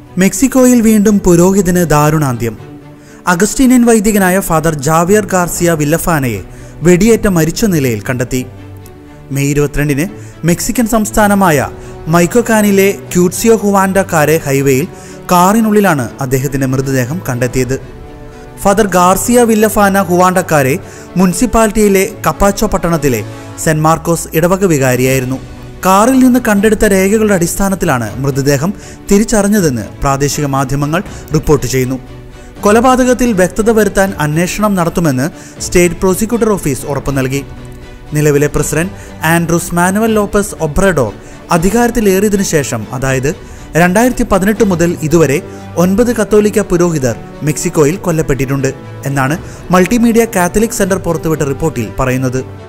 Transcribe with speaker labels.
Speaker 1: മെക്സിക്കോയിൽ വീണ്ടും പുരോഹിതന് ദാരുണാന്ത്യം അഗസ്റ്റീനിയൻ വൈദികനായ ഫാദർ ജാവിയർ ഗാർസിയ വില്ലഫാനയെ വെടിയേറ്റ മരിച്ച നിലയിൽ കണ്ടെത്തി മെയ് ഇരുപത്തിരണ്ടിന് മെക്സിക്കൻ സംസ്ഥാനമായ മൈക്കോക്കാനിലെ ക്യൂട്സിയോ ഹുവാൻഡക്കാരെ ഹൈവേയിൽ കാറിനുള്ളിലാണ് അദ്ദേഹത്തിന്റെ മൃതദേഹം കണ്ടെത്തിയത് ഫാദർ ഗാർസിയ വില്ലഫാന ഹുവാണ്ടക്കാരെ മുനിസിപ്പാലിറ്റിയിലെ കപ്പാച്ചോ പട്ടണത്തിലെ സെന്റ് മാർക്കോസ് ഇടവക വികാരിയായിരുന്നു കാറിൽ നിന്ന് കണ്ടെടുത്ത രേഖകളുടെ അടിസ്ഥാനത്തിലാണ് മൃതദേഹം തിരിച്ചറിഞ്ഞതെന്ന് പ്രാദേശിക മാധ്യമങ്ങൾ റിപ്പോർട്ട് ചെയ്യുന്നു കൊലപാതകത്തിൽ വ്യക്തത വരുത്താൻ അന്വേഷണം നടത്തുമെന്ന് സ്റ്റേറ്റ് പ്രോസിക്യൂട്ടർ ഓഫീസ് ഉറപ്പു നൽകി നിലവിലെ president Andres Manuel Lopez Obrador അധികാരത്തിലേറിയതിനു ശേഷം അതായത് രണ്ടായിരത്തി പതിനെട്ട് മുതൽ ഇതുവരെ ഒൻപത് കത്തോലിക്ക പുരോഹിതർ മെക്സിക്കോയിൽ കൊല്ലപ്പെട്ടിട്ടുണ്ട് എന്നാണ് മൾട്ടിമീഡിയ കാത്തലിക് സെന്റർ പുറത്തുവിട്ട റിപ്പോർട്ടിൽ പറയുന്നത്